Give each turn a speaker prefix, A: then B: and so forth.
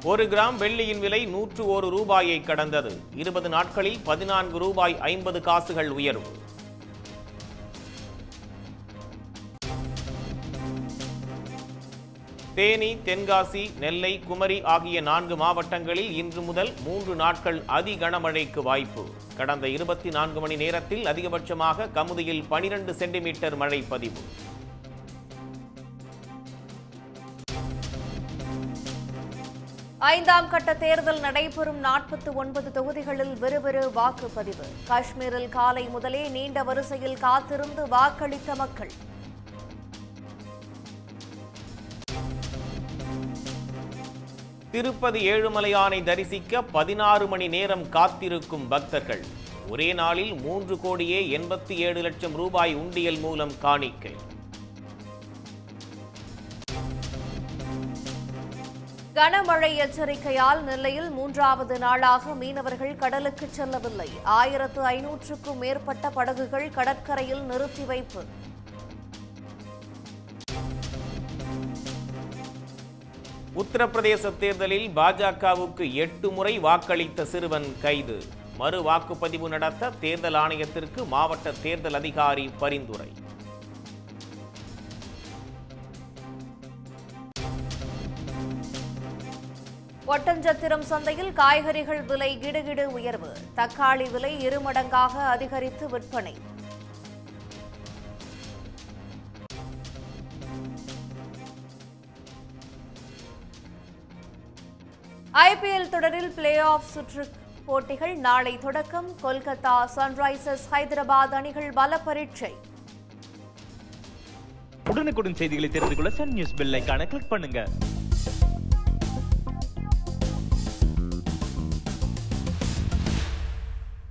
A: ஒரு கிராம் வெள்ளியின் விலை நூற்று ஒரு ரூபாயை கடந்தது இருபது நாட்களில் பதினான்கு ரூபாய் ஐம்பது காசுகள் உயர்வு தேனி தென்காசி நெல்லை குமரி ஆகிய நான்கு மாவட்டங்களில் இன்று முதல் மூன்று நாட்கள் அதி கனமழைக்கு வாய்ப்பு கடந்த இருபத்தி நான்கு மணி நேரத்தில் அதிகபட்சமாக கமுதியில் பனிரெண்டு சென்டிமீட்டர் மழை பதிவு
B: ஐந்தாம் கட்ட தேர்தல் நடைபெறும் நாற்பத்தி ஒன்பது தொகுதிகளில் விறுவிறு வாக்குப்பதிவு காஷ்மீரில் காலை முதலே நீண்ட வரிசையில் காத்திருந்து வாக்களித்த மக்கள்
A: திருப்பதி ஏழுமலையானை தரிசிக்க பதினாறு மணி நேரம் காத்திருக்கும் பக்தர்கள் ஒரே நாளில் மூன்று கோடியே எண்பத்தி ஏழு லட்சம் ரூபாய் உண்டியல் மூலம் காணிக்கை
B: கனமழை எச்சரிக்கையால் நெல்லையில் மூன்றாவது நாளாக மீனவர்கள் கடலுக்கு செல்லவில்லை ஆயிரத்து ஐநூற்றுக்கும் மேற்பட்ட படகுகள் கடற்கரையில் நிறுத்தி வைப்பு
A: உத்தரப்பிரதேச தேர்தலில் பாஜகவுக்கு எட்டு முறை வாக்களித்த சிறுவன் கைது மறு வாக்குப்பதிவு நடத்த தேர்தல் ஆணையத்திற்கு மாவட்ட தேர்தல் அதிகாரி பரிந்துரை
B: ஒட்டஞ்சத்திரம் சந்தையில் காய்கறிகள் விலை கிடுகிடு உயர்வு தக்காளி விலை இருமடங்காக அதிகரித்து விற்பனை ஐபிஎல் தொடரில் பிளே ஆஃப் சுற்று போட்டிகள் நாளை தொடக்கம் கொல்கத்தா சன்ரைசர்ஸ் ஹைதராபாத் அணிகள் பல பரீட்சை
C: உடனுக்குடன் செய்திகளை தெரிந்து கொள்ள சன் நியூஸ் பெல் ஐகானை கிளிக் பண்ணுங்க